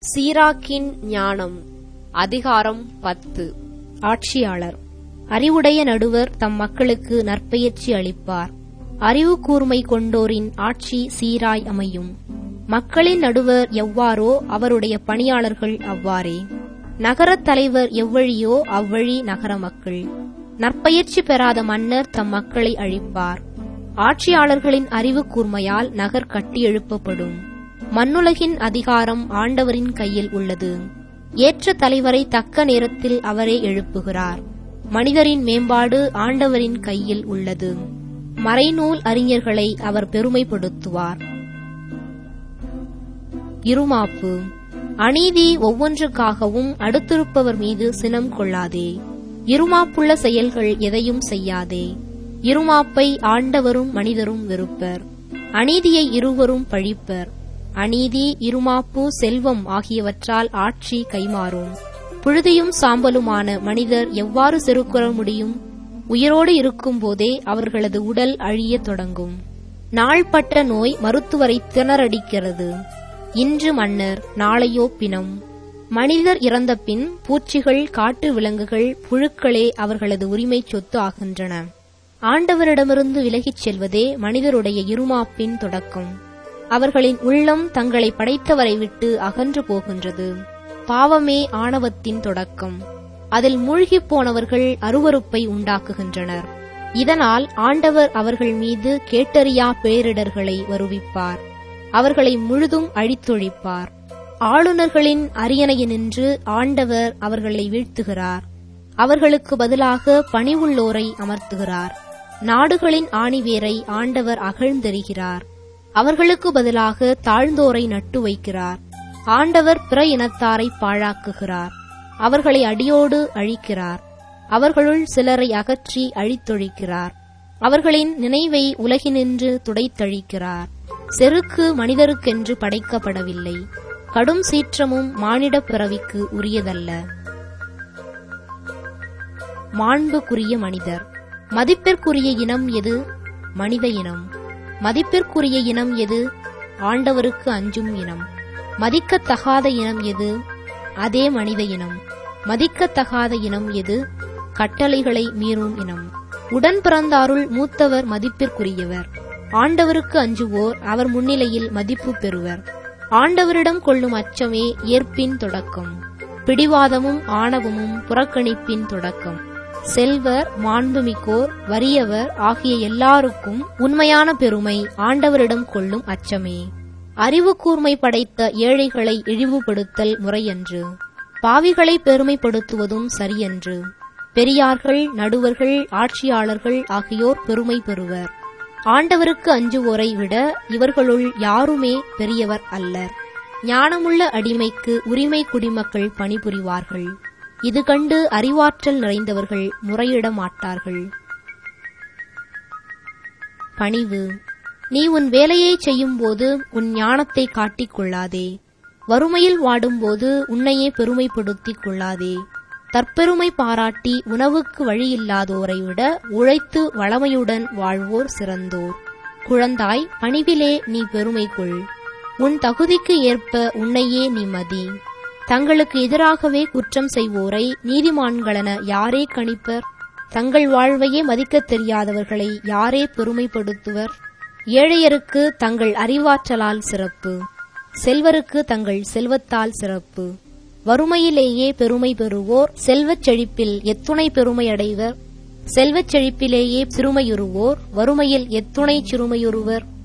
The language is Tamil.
சீராக்கின் ஞானம் அதிகாரம் பத்து ஆட்சியாளர் அறிவுடைய நடுவர் தம் மக்களுக்கு நற்பெயர்ச்சி அளிப்பார் அறிவு கூர்மை கொண்டோரின் ஆட்சி சீராய் அமையும் மக்களின் நடுவர் எவ்வாறோ அவருடைய பணியாளர்கள் அவ்வாறே நகரத் தலைவர் எவ்வழியோ அவ்வழி நகர மக்கள் நற்பயிற்சி பெறாத மன்னர் தம் மக்களை அழிப்பார் ஆட்சியாளர்களின் அறிவு கூர்மையால் நகர் கட்டி எழுப்பப்படும் மண்ணுலகின் அதிகாரம் ஆண்டவரின் கையில் உள்ளது ஏற்ற தலைவரை தக்க நேரத்தில் அவரே எழுப்புகிறார் மனிதரின் மேம்பாடு ஆண்டவரின் கையில் உள்ளது மறைநூல் அறிஞர்களை அவர் பெருமைப்படுத்துவார் இருமாப்பு அநீதி ஒவ்வொன்றுக்காகவும் அடுத்திருப்பவர் மீது சினம் கொள்ளாதே இருமாப்புள்ள செயல்கள் எதையும் செய்யாதே இருமாப்பை ஆண்டவரும் மனிதரும் வெறுப்பர் அநீதியை இருவரும் பழிப்பர் அநீதி இருமாப்பு செல்வம் ஆகியவற்றால் ஆட்சி கைமாறும் புழுதியும் சாம்பலுமான மனிதர் எவ்வாறு செருக்குற முடியும் உயிரோடு இருக்கும்போதே அவர்களது உடல் அழியத் தொடங்கும் நாள்பட்ட நோய் மருத்துவரை திணறடிக்கிறது இன்று மன்னர் நாளையோ பிணம் மனிதர் இறந்த பின் பூச்சிகள் காட்டு விலங்குகள் புழுக்களே அவர்களது உரிமை சொத்து ஆகின்றன ஆண்டவரிடமிருந்து விலகிச் செல்வதே மனிதருடைய இருமாப்பின் தொடக்கம் அவர்களின் உள்ளம் தங்களை படைத்தவரை விட்டு அகன்று போகின்றது பாவமே ஆணவத்தின் தொடக்கம் அதில் மூழ்கிப் போனவர்கள் அருவருப்பை உண்டாக்குகின்றனர் இதனால் ஆண்டவர் அவர்கள் மீது கேட்டறியா பேரிடர்களை வருவிப்பார் அவர்களை முழுதும் அழித்தொழிப்பார் ஆளுநர்களின் அரியணையினின்று ஆண்டவர் அவர்களை வீழ்த்துகிறார் அவர்களுக்கு பதிலாக பணிவுள்ளோரை அமர்த்துகிறார் நாடுகளின் ஆணிவேரை ஆண்டவர் அகழ்ந்தெறிகிறார் அவர்களுக்கு பதிலாக தாழ்ந்தோரை நட்டு வைக்கிறார் ஆண்டவர் பிற இனத்தாரை பாழாக்குகிறார் அவர்களை அடியோடு அழிக்கிறார் அவர்களுள் சிலரை அகற்றி அழித்தொழிக்கிறார் அவர்களின் நினைவை உலகினின்று துடைத்தழிக்கிறார் செருக்கு மனிதருக்கென்று படைக்கப்படவில்லை கடும் சீற்றமும் மானிடப் பிறவிக்கு உரியதல்ல மாண்புக்குரிய மனிதர் மதிப்பிற்குரிய இனம் எது மனித இனம் மதிப்பிற்குரிய இனம் எது ஆண்டவருக்கு அஞ்சும் இனம் மதிக்கத்தகாத இனம் எது அதே மனித இனம் மதிக்கத்தகாத இனம் எது கட்டளைகளை மீறும் இனம் உடன் பிறந்தாருள் மூத்தவர் மதிப்பிற்குரியவர் ஆண்டவருக்கு அஞ்சுவோர் அவர் முன்னிலையில் மதிப்பு பெறுவர் ஆண்டவரிடம் கொள்ளும் அச்சமே ஏற்பின் தொடக்கம் பிடிவாதமும் ஆணவமும் புறக்கணிப்பின் தொடக்கம் செல்வர் மாண்புமிக்கோர் வறியவர் ஆகிய எல்லாருக்கும் உண்மையான பெருமை ஆண்டவரிடம் கொள்ளும் அச்சமே அறிவு கூர்மை படைத்த ஏழைகளை இழிவுபடுத்தல் முறையன்று பாவிகளை பெருமைப்படுத்துவதும் சரியன்று பெரியார்கள் நடுவர்கள் ஆட்சியாளர்கள் ஆகியோர் பெருமை பெறுவர் ஆண்டவருக்கு அஞ்சுவோரை விட இவர்களுள் யாருமே பெரியவர் அல்லர் ஞானமுள்ள அடிமைக்கு உரிமை குடிமக்கள் பணிபுரிவார்கள் இது கண்டு அறிவாற்றல் நிறைந்தவர்கள் முறையிட மாட்டார்கள் பணிவு நீ உன் வேலையை செய்யும்போது உன் ஞானத்தை காட்டிக் கொள்ளாதே வறுமையில் வாடும்போது உன்னையே பெருமைப்படுத்திக் கொள்ளாதே தற்பெருமை பாராட்டி உணவுக்கு வழியில்லாதோரை விட உழைத்து வளமையுடன் வாழ்வோர் சிறந்தோர் குழந்தாய் பணிவிலே நீ பெருமை கொள் உன் தகுதிக்கு ஏற்ப உன்னையே நீ மதி தங்களுக்கு எதிராகவே குற்றம் செய்வோரை நீதிமான்களென யாரே கணிப்பர் தங்கள் வாழ்வையே மதிக்கத் தெரியாதவர்களை யாரே பெருமைப்படுத்துவர் ஏழையருக்கு தங்கள் அறிவாற்றலால் சிறப்பு செல்வருக்கு தங்கள் செல்வத்தால் சிறப்பு வறுமையிலேயே பெருமை பெறுவோர் செல்வச் செழிப்பில் எத்துணை பெருமை அடைவர் செல்வச் செழிப்பிலேயே சிறுமையுறுவோர் வறுமையில் எத்துணை சிறுமையுறுவர்